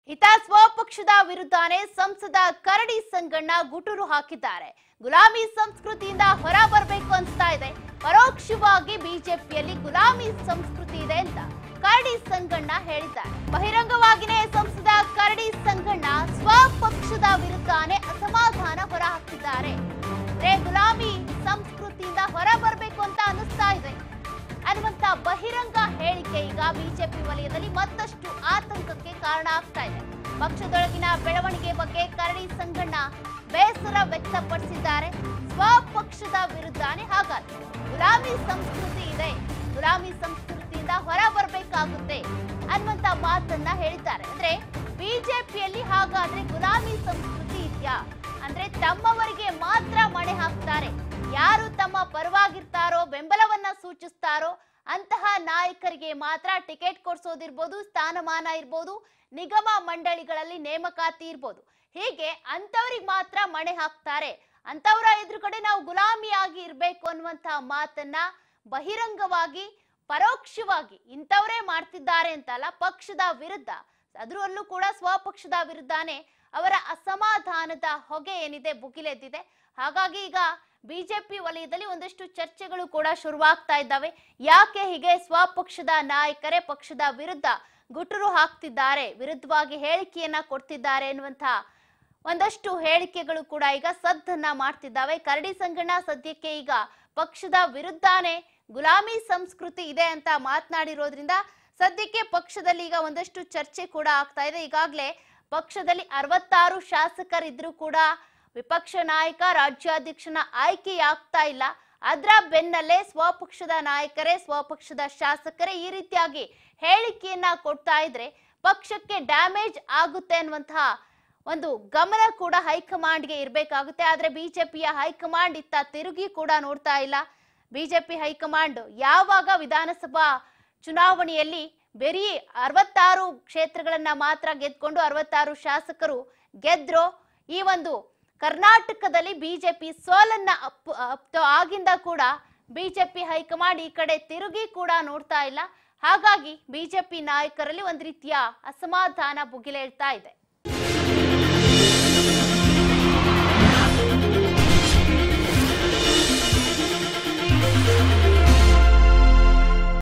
ಇತ ಸ್ವಪಕ್ಷದ ವಿರುದ್ಧನೇ ಸಂಸದ ಕರಡಿ ಸಂಗಣ್ಣ ಗುಟುರು ಹಾಕಿದ್ದಾರೆ ಗುಲಾಮಿ ಸಂಸ್ಕೃತಿಯಿಂದ ಹೊರ ಬರಬೇಕು ಅನ್ಸ್ತಾ ಇದೆ ಪರೋಕ್ಷವಾಗಿ ಬಿಜೆಪಿಯಲ್ಲಿ ಗುಲಾಮಿ ಸಂಸ್ಕೃತಿ ಇದೆ ಅಂತ ಕರಡಿ ಸಂಗಣ್ಣ ಹೇಳಿದ್ದಾರೆ ಬಹಿರಂಗವಾಗಿನೇ ಸಂಸದ ಕರಡಿ ಸಂಗಣ್ಣ ಸ್ವಪಕ್ಷದ ವಿರುದ್ಧನೇ ಅಸಮಾಧಾನ ಹೊರ ಹಾಕಿದ್ದಾರೆ ಅಂದ್ರೆ ಗುಲಾಮಿ ಸಂಸ್ಕೃತಿಯಿಂದ ಹೊರ ಬರಬೇಕು ಅಂತ ಅನಿಸ್ತಾ ಇದೆ ಅನ್ನುವಂತ ಬಹಿರಂಗ ಹೇಳಿಕೆ ಈಗ ಬಿಜೆಪಿ ವಲಯದಲ್ಲಿ ಮತ್ತಷ್ಟು ಆತಂಕಕ್ಕೆ ಕಾರಣ ಆಗ್ತಾ ಇದೆ ಪಕ್ಷದೊಳಗಿನ ಬೆಳವಣಿಗೆ ಬಗ್ಗೆ ಕರಡಿ ಸಂಗಣ್ಣ ಬೇಸರ ವ್ಯಕ್ತಪಡಿಸಿದ್ದಾರೆ ಸ್ವಪಕ್ಷದ ವಿರುದ್ಧನೇ ಹಾಗಾದ್ರೆ ಗುಲಾಮಿ ಸಂಸ್ಕೃತಿ ಇದೆ ಗುಲಾಮಿ ಸಂಸ್ಕೃತಿಯಿಂದ ಹೊರ ಬರಬೇಕಾಗುತ್ತೆ ಅನ್ನುವಂತ ಮಾತನ್ನ ಹೇಳಿದ್ದಾರೆ ಅಂದ್ರೆ ಬಿಜೆಪಿಯಲ್ಲಿ ಹಾಗಾದ್ರೆ ಗುಲಾಮಿ ಸಂಸ್ಕೃತಿ ಇದೆಯಾ ಅಂದ್ರೆ ತಮ್ಮವರಿಗೆ ಮಾತ್ರ ಮಣೆ ಹಾಕ್ತಾರೆ ಯಾರು ತಮ್ಮ ಪರವಾಗಿರ್ತಾರೋ ಬೆಂಬಲವನ್ನ ಸೂಚಿಸ್ತಾರೋ ಅಂತಹ ನಾಯಕರಿಗೆ ಮಾತ್ರ ಟಿಕೆಟ್ ಕೊಡ್ಸೋದಿರ್ಬೋದು ಸ್ಥಾನಮಾನ ಇರ್ಬೋದು ನಿಗಮ ಮಂಡಳಿಗಳಲ್ಲಿ ನೇಮಕಾತಿ ಇರ್ಬೋದು ಹೀಗೆ ಅಂತವ್ರಿಗೆ ಮಾತ್ರ ಮಣೆ ಹಾಕ್ತಾರೆ ಅಂತವರ ಎದುರುಗಡೆ ನಾವು ಗುಲಾಮಿಯಾಗಿ ಇರ್ಬೇಕು ಅನ್ನುವಂತಹ ಮಾತನ್ನ ಬಹಿರಂಗವಾಗಿ ಪರೋಕ್ಷವಾಗಿ ಇಂಥವರೇ ಮಾಡ್ತಿದ್ದಾರೆ ಅಂತಲ್ಲ ಪಕ್ಷದ ವಿರುದ್ಧ ಅದರಲ್ಲೂ ಕೂಡ ಸ್ವಪಕ್ಷದ ವಿರುದ್ಧನೇ ಅವರ ಅಸಮಾಧಾನದ ಹೊಗೆ ಏನಿದೆ ಭುಗಿಲೆದ್ದಿದೆ ಹಾಗಾಗಿ ಈಗ ಬಿಜೆಪಿ ವಲಯದಲ್ಲಿ ಒಂದಷ್ಟು ಚರ್ಚೆಗಳು ಕೂಡ ಶುರುವಾಗ್ತಾ ಇದ್ದಾವೆ ಯಾಕೆ ಹೀಗೆ ಸ್ವಪಕ್ಷದ ನಾಯಕರೇ ಪಕ್ಷದ ವಿರುದ್ಧ ಗುಟುರು ಹಾಕ್ತಿದ್ದಾರೆ ವಿರುದ್ಧವಾಗಿ ಹೇಳಿಕೆಯನ್ನ ಕೊಡ್ತಿದ್ದಾರೆ ಎನ್ನುವಂತಹ ಒಂದಷ್ಟು ಹೇಳಿಕೆಗಳು ಕೂಡ ಈಗ ಸದ್ದನ್ನ ಮಾಡ್ತಿದ್ದಾವೆ ಕರಡಿ ಸಂಗಣ್ಣ ಸದ್ಯಕ್ಕೆ ಈಗ ಪಕ್ಷದ ವಿರುದ್ಧನೇ ಗುಲಾಮಿ ಸಂಸ್ಕೃತಿ ಇದೆ ಅಂತ ಮಾತನಾಡಿರೋದ್ರಿಂದ ಸದ್ಯಕ್ಕೆ ಪಕ್ಷದಲ್ಲಿ ಈಗ ಒಂದಷ್ಟು ಚರ್ಚೆ ಕೂಡ ಆಗ್ತಾ ಇದೆ ಈಗಾಗಲೇ ಪಕ್ಷದಲ್ಲಿ ಅರವತ್ತಾರು ಶಾಸಕರಿದ್ರು ಕೂಡ ವಿಪಕ್ಷ ನಾಯಕ ರಾಜ್ಯಾಧ್ಯಕ್ಷನ ಆಯ್ಕೆಯಾಗ್ತಾ ಇಲ್ಲ ಅದರ ಬೆನ್ನಲ್ಲೇ ಸ್ವಪಕ್ಷದ ನಾಯಕರೇ ಸ್ವಪಕ್ಷದ ಶಾಸಕರೇ ಈ ರೀತಿಯಾಗಿ ಹೇಳಿಕೆಯನ್ನ ಕೊಡ್ತಾ ಇದ್ರೆ ಪಕ್ಷಕ್ಕೆ ಡ್ಯಾಮೇಜ್ ಆಗುತ್ತೆ ಅನ್ನುವಂತಹ ಒಂದು ಗಮನ ಕೂಡ ಹೈಕಮಾಂಡ್ಗೆ ಇರಬೇಕಾಗುತ್ತೆ ಆದ್ರೆ ಬಿಜೆಪಿಯ ಹೈಕಮಾಂಡ್ ಇತ್ತ ತಿರುಗಿ ಕೂಡ ನೋಡ್ತಾ ಇಲ್ಲ ಬಿಜೆಪಿ ಹೈಕಮಾಂಡ್ ಯಾವಾಗ ವಿಧಾನಸಭಾ ಚುನಾವಣೆಯಲ್ಲಿ ಬರೀ ಅರವತ್ತಾರು ಕ್ಷೇತ್ರಗಳನ್ನ ಮಾತ್ರ ಗೆದ್ಕೊಂಡು ಅರವತ್ತಾರು ಶಾಸಕರು ಗೆದ್ರೋ ಈ ಒಂದು ಕರ್ನಾಟಕದಲ್ಲಿ ಬಿಜೆಪಿ ಸೋಲನ್ನ ಅಪ್ ಅಪ್ತೋ ಆಗಿಂದ ಕೂಡ ಬಿಜೆಪಿ ಹೈಕಮಾಂಡ್ ಈ ಕಡೆ ತಿರುಗಿ ಕೂಡ ನೋಡ್ತಾ ಇಲ್ಲ ಹಾಗಾಗಿ ಬಿಜೆಪಿ ನಾಯಕರಲ್ಲಿ ಒಂದು ರೀತಿಯ ಅಸಮಾಧಾನ ಭುಗಿಲೇಳ್ತಾ ಇದೆ